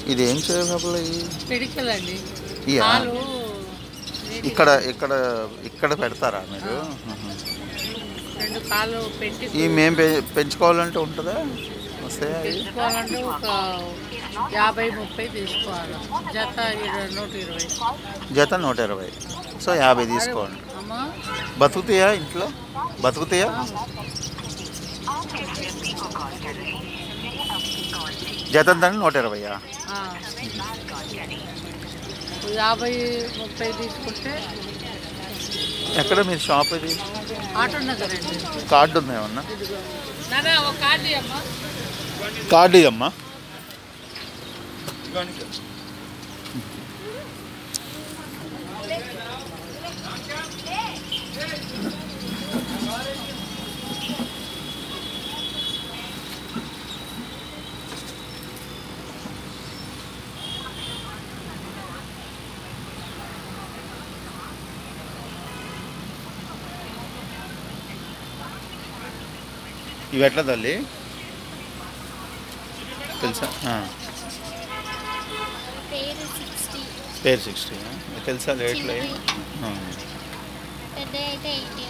ఇది ఏం చేయగల పిడికలు అండి ఇయా? పాలు నీటి- ఇక్కడ ఇక్కడ ఇక్కడ పెడతారా మీరు ఆహా. రెండు కాళ్ళు పెట్టి ఈ మేము పె- పెంచుకోవాలంటే ఉంటుందా వస్తాయా ఇవి? తీసుకోవాలంటే ఒక యాభై ముప్పై తీసుకోవాలి జత ఇరవై నూట ఇరవై జత నూట ఇరవై సో యాభై తీసుకోండి అమ్మా బతుకుతాయా ఇంట్లో బతుకుతాయా జత దాన్ని నూట ఇరవైయా ఆ. యాభై ముప్పై తీసుకుంటే ఎక్కడ మీరు షాప్ ఇది ఆటో నగర్ అండి కార్డు ఉందా ఏమన్నా ఇదిగో నానా ఒక కార్డు అమ్మా కార్డు ఇదమ్మా ఇవి ఎట్లా తల్లి తెలుసా ఆ. పేరు సిక్స్టీ పేరు సిక్స్టీ తెలుసా రేట్లు అవి? ఆ. పెద్ద అయితే ఎయిటీ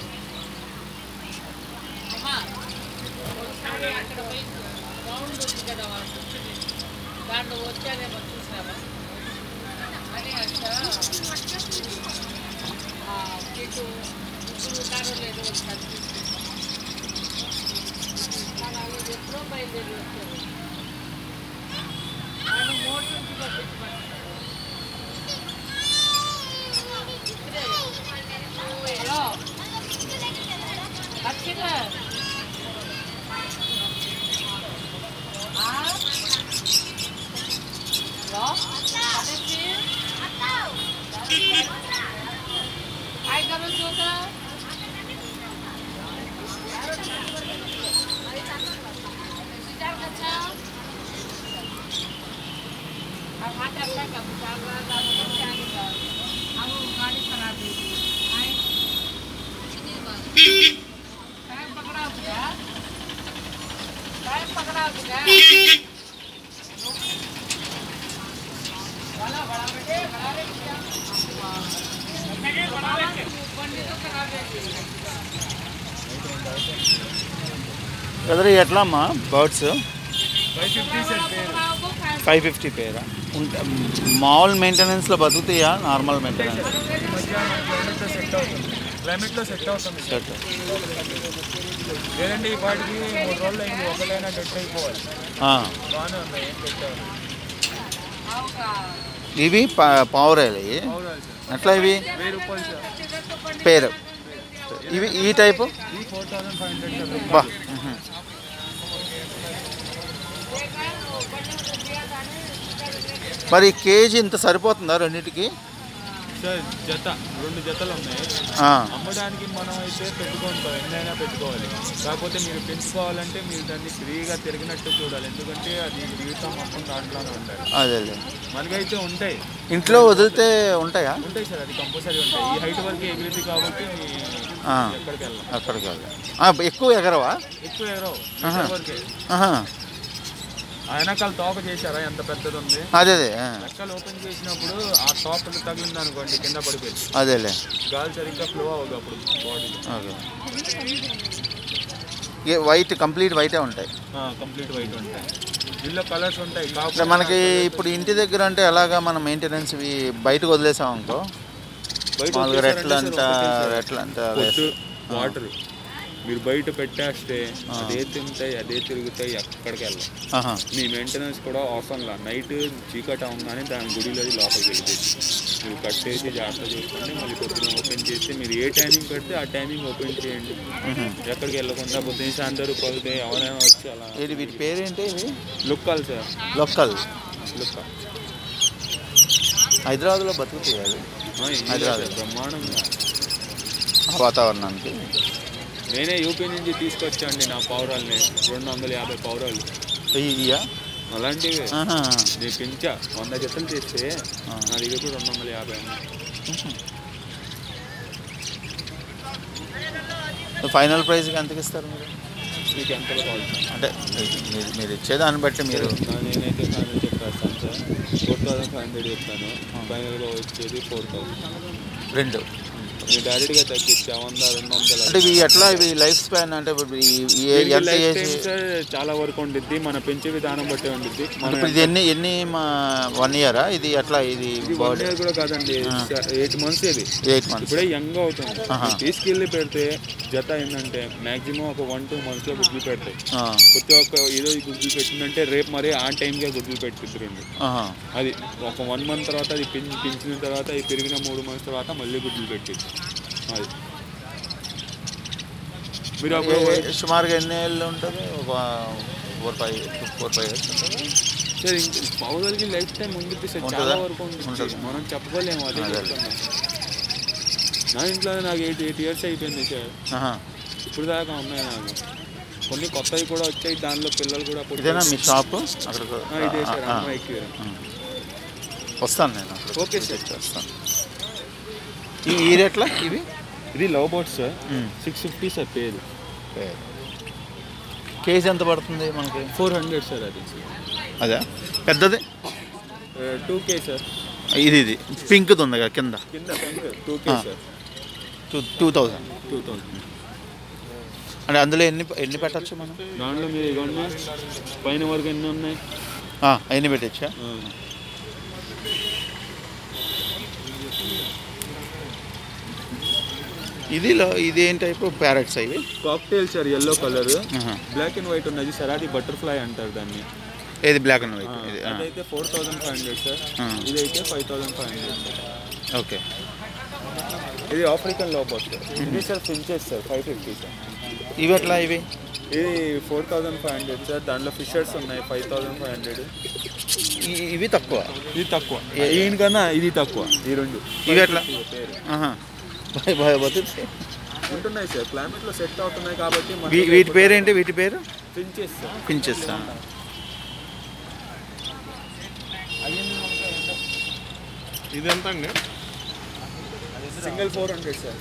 అమ్మా ఒకసారి అక్కడ పోయి రౌండ్ ఉంది కదా వాళ్ళు కూర్చుని దాంట్లో వచ్చానేమో చూసావా అని అక్కడ ఆ, ఇటు ఇప్పుడు ఉన్నారో లేదో కనిపిస్తుంది వాళ్ళు ఎప్పుడో బయలుదేరి వచ్చారు ఆయన మోటార్ నుంచి పంపించమంటారు ఇక్కడే. హలో ఖచ్చితంగా ఆ? హలో అనేసి काय करायचं होतं विचार कसा हा टाकला का विचारला जाऊन सांगितलं अहो गाडी खराब आहे काय काय पकडा होत्या काय पकडा होत्या बड़ा बड़ा बेटे बड़ा रे पंडित तो खराब है బ్రదర్ ఇవి ఎట్లా అమ్మా బర్డ్స్ ఫైవ్ ఫిఫ్టీ పేరా ఉంటా మామూలు మెయింటెనెన్స్లో బతుకుతాయా నార్మల్ మెయింటెనెన్స్ క్లైమేట్లో సెట్ అవుతుంది సెట్ లేదంటే ఈ పాటికి మూడు రోజులు అయింది ఒకటైనా డెట్ అయిపోవాలి బాగానే ఉన్నాయి ఏం పెట్టారు ఇవి పా- పావురాలు ఇవి అవునాలి సార్ ఎట్లా ఇవి వెయ్యి రూపాయలు సార్ పేరు ఇవి ఈ టైపు ఈ four thousand five hundred sir బా మ్హూ. మరి కేజీ ఇంత సరిపోతుందా రెండింటికి సార్ జత రెండు జతలు ఉన్నాయి ఆ, అమ్మడానికి మనం అయితే పెట్టుకుంటాం ఎన్నైనా పెట్టుకోవాలి కాకపోతే మీరు పెంచుకోవాలంటే మీరు దాన్ని ఫ్రీగా తిరిగినట్టు చూడాలి ఎందుకంటే అది జీవితం మొత్తం దాంట్లోనే ఉండాలి అదేలే మనకైతే ఉంటాయి ఇంట్లో వదిలితే ఉంటాయా ఉంటాయి సార్ అది కంపల్సరీ ఉంటాయి ఈ హైట్ వరకు ఎగిరింది కాబట్టి ఆ. ఎక్కడికి వెళ్ళాం అక్కడికి వెళ్ళి ఆ, ఎక్కువ ఎగరవా ఎక్కువ ఎగరవు ఆహా. వరకే ఆహా, ఆ వెనకాల తోక చేశారా ఎంత పెద్దది ఉంది అదే అదే ఆ, రెక్కలు ఓపెన్ చేసినప్పుడు ఆ టాప్ తగిలింది అనుకోండి కింద పడిపోయింది అదేలే గాలి సరిగ్గా ఫ్లో అవ్వదు అప్పుడు బాడీ ఓకే ఏ వైట్ కంప్లీట్ వైటే ఉంటాయి కంప్లీట్ వైట్ ఉంటాయి దీనిలో కలర్స్ ఉంటాయి అంటే కాకపోతే మనకి ఇప్పుడు ఇంటి దగ్గర అంటే ఎలాగా మనం మెయింటెనెన్స్ ఇవి బయటకు వదిలేసాం అనుకో బయట మామూలుగా రెట్లు వచ్చేసారంటే అంట సార్ ఒకటే సార్. రెట్లు అంట పొద్దు వాటర్ మీరు బయట పెట్టేస్తే అదే తింటాయి అదే తిరుగుతాయి ఎక్కడికి వెళ్ళాం ఆహా, మీ మెయింటెనెన్స్ కూడా అవసరం లా నైట్ చీకటి అవ్వగానే దాని గుడిలో లోపలికి వెళ్ళిపోయింది మీరు కట్టేసి జాగ్రత్త చూసుకోండి మళ్ళీ పొద్దున ఓపెన్ చేసి మీరు ఏ టైమింగ్ పెడితే ఆ టైమింగ్ ఓపెన్ చేయండి మ్హూ. ఎక్కడికి వెళ్ళకుండా పొద్దున్న సాయంత్రం పడితే ఎవరైనా వచ్చి అలా ఇది వీటి పేరేంటి ఇవి లుక్కాలి సార్ లోకల్ లుక్క హైదరాబాద్లో బతుకుతాయి అది హైదరాబాద్. బ్రహ్మాండంగా ఆ వాతావరణానికి నేనే యూపీ నుంచి తీసుకొచ్చండి నా పౌరాల్ని రెండు వందల యాభై పౌరాలు ఇయ్యా అలాంటివి ఆహా. నేను పెంచా వంద జతలు చేస్తే నా దగ్గర కూడా రెండు వందల యాభై ఉన్నాయి ఫైనల్ ప్రైస్కి ఎంతకి ఇస్తారు మీరు మీకు ఎంతలో కావాలి సార్? అంటే మీరు మీరు ఇచ్చేదాన్ని బట్టి మీరు నా- నేనైతే కానీ చెప్పేస్తాను sir four thousand five hundred చెప్తాను ఫైనల్గా వచ్చేది ఫోర్ థౌసండ్ రెండు మీరు డైరెక్ట్గా తగ్గించా వంద రెండు వందలు అంటే ఇవి ఎట్లా ఇవి లైఫ్ స్పాన్ అంటే ఇప్పుడు ఈ- ఈ ఏ- ఎంత లైఫ్ ఏజ్ టైం సార్ చాలా వరకు ఉండిద్ది మన పెంచే విధానం బట్టి ఉండిద్ది మన ఇప్పుడు ఇది ఎన్ని ఎన్ని మా వన్ ఇయరా ఇది ఎట్లా ఇది ఇది వన్ ఇయర్ కూడా కాదండి ఎయిట్ మంత్స్ ఇది ఎయిట్ మంత్స్ ఇప్పుడే యంగ్ అవుతుంది ఆహా. మీరు తీసుకెళ్ళి పెడితే జత ఏంటంటే మాక్సిమం ఒక వన్ టూ మంత్స్లో గుడ్లు పెడతాయి ప్రతి ఒక్క ఈరోజు గుడ్లు పెట్టిందంటే రేపు మరి ఆ టైంకే గుడ్లు పెట్టిద్దురండి అది ఒక వన్ మంత్ తర్వాత అది పెంచి పెంచిన తర్వాత అది పెరిగిన మూడు మంత్స్ తర్వాత మళ్ళీ గుడ్లు పెట్టి అది మీరు అప్పుడు సుమారుగా ఎన్ని ఏళ్ళు ఉంటుంది ఒక four five four five years ఉంటుంది సార్ ఇంక పౌడర్కి లైఫ్ టైం ఉండిద్ది సార్ ఉంటుందా? చాలా వరకు ఉండిద్ది ఉంటుంది. మనం చెప్పలేము అదే అదే. చెప్తున్నా. నా ఇంట్లో నాకు ఎయిట్ ఎయిట్ ఇయర్స్ అయిపోయింది సార్ ఆహా. ఇప్పుడు దాకా ఉన్నాయి నాకు కొన్ని కొత్తవి కూడా వచ్చాయి దానిలో పిల్లలు కూడా పుట్టారు. ఇదేనా మీ షాపు అక్కడికి ఆ, ఇదే సార్ ఆ, ఆ. అమ్మాయికి వస్తాను నేను అక్కడికి. ఓకే సార్ వస్తాను ఈ ఈ రేట్లా ఇవి ఇది లవ్ బోట్ సార్ మ్మ్. సిక్స్ ఫిఫ్టీ సార్ పేరు కేజీ ఎంత పడుతుంది మనకి ఫోర్ హండ్రెడ్ సార్ అది అదే పెద్దది టూ కే సార్ ఇది ఇది పింక్ది ఉంది కదా కింద కింద టూ కే ఆ. Sir two two thousand two thousand అంటే అందులో ఎన్ని ఎన్ని పెట్టచ్చు మనం దాంట్లో మీరు ఇవన్నీ పైన వరకు ఎన్ని ఉన్నాయి ఆ, ఎన్ని పెట్టచ్చా ఆ. ఇది ఇది ఏం టైప్ ప్యారెట్స్ ఇవి కాక్టైల్ సార్ ఎల్లో కలర్ ఆహా. బ్లాక్ అండ్ వైట్ ఉన్నది సార్ అది బటర్ఫ్లై అంటారు దాన్ని ఏది బ్లాక్ అండ్ ఆ, వైట్ ఇది ఆ. అదైతే four thousand five hundred sir ఆ. ఇదైతే five thousand five hundred sir okay ఇది ఆఫ్రికన్ లోబోట్ సార్ ఇది sir finches sir five fifty sir ఇవి ఎట్లా ఇవి ఇది four thousand five hundred sir దాంట్లో ఫిషర్స్ ఉన్నాయి ఫైవ్ థౌసండ్ ఫైవ్ హండ్రెడ్ ఈ- ఇవి తక్కువ ఇది తక్కువ ఈయనకన్నా ఇది తక్కువ ఈ రెండు ఇవి ఎట్లా పేరు ఆహా. భయ- భయ- బతుకుతాయి. ఉంటున్నాయి సార్ క్లైమేట్లో సెట్ అవుతున్నాయి కాబట్టి వీ- వీటి పేరేంటి వీటి పేరు ఫించెస్ సార్ పించెస్ ఇది ఎంత అండి సింగిల్ ఫోర్ హండ్రెడ్ సార్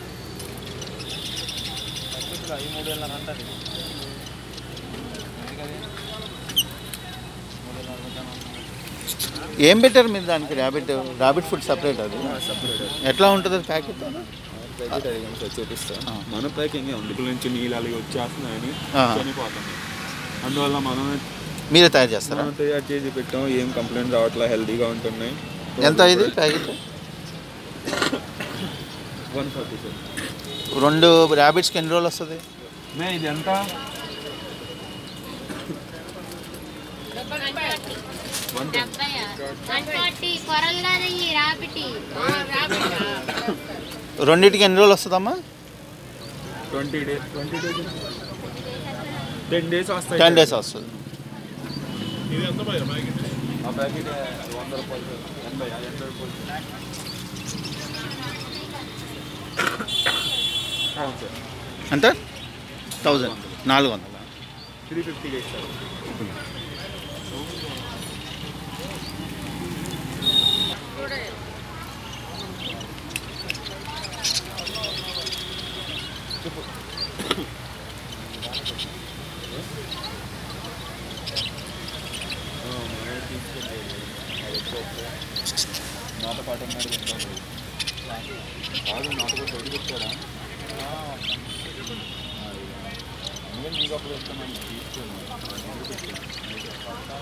ఏం పెట్టారు మీరు దానికి ర్యాబిట్ ర్యాబిట్ ఫుడ్ సపరేట్ అది సపరేట్ ఎట్లా ఉంటుంది అది ప్యాకెట్ ప్యాకెట్ అడిగాను సార్ చూపిస్తాను మన ప్యాకింగ్ ఉంది ఇప్పుడు నుంచి నీళ్ళు అలాగే వచ్చేస్తున్నాయని ఆహా. చనిపోతున్నాయి అందువల్ల మనం మీరే తయారు చేస్తారా మనం తయారు చేసి పెట్టాం ఏం కంప్లైంట్ రావట్లే హెల్తీగా ఉంటున్నాయి ఎంత ఇది ప్యాకెట్ వన్ ఫార్టీ సార్ రెండు ర్యాబిట్స్కి ఎన్ని రోజులు వస్తుంది మే ఇది ఎంత డెబ్బై వన్ ఫార్టీ కొరలు కదా ఈ రాపిటి రెండింటికి ఎన్ని రోజులు వస్తుందమ్మా twenty days twenty days ten days వస్తాయి టెన్ డేస్ వస్తుంది ఇది ఎంత భయ ప్యాకెట్ ఆ ప్యాకెట్ వంద రూపాయలు సార్. ఎనభై ఎనభై రూపాయలు అవును సార్ ఎంత థౌజండ్ నాలుగు వందల త్రీ ఫిఫ్టీ డేస్ సార్ నాతో పాటు ఉన్నాడు చెప్తాను కాదు నాతో పాటు బయటకు వచ్చాడా అందుకని మీకు అప్పుడు వస్తున్నాను తీసుకున్నాను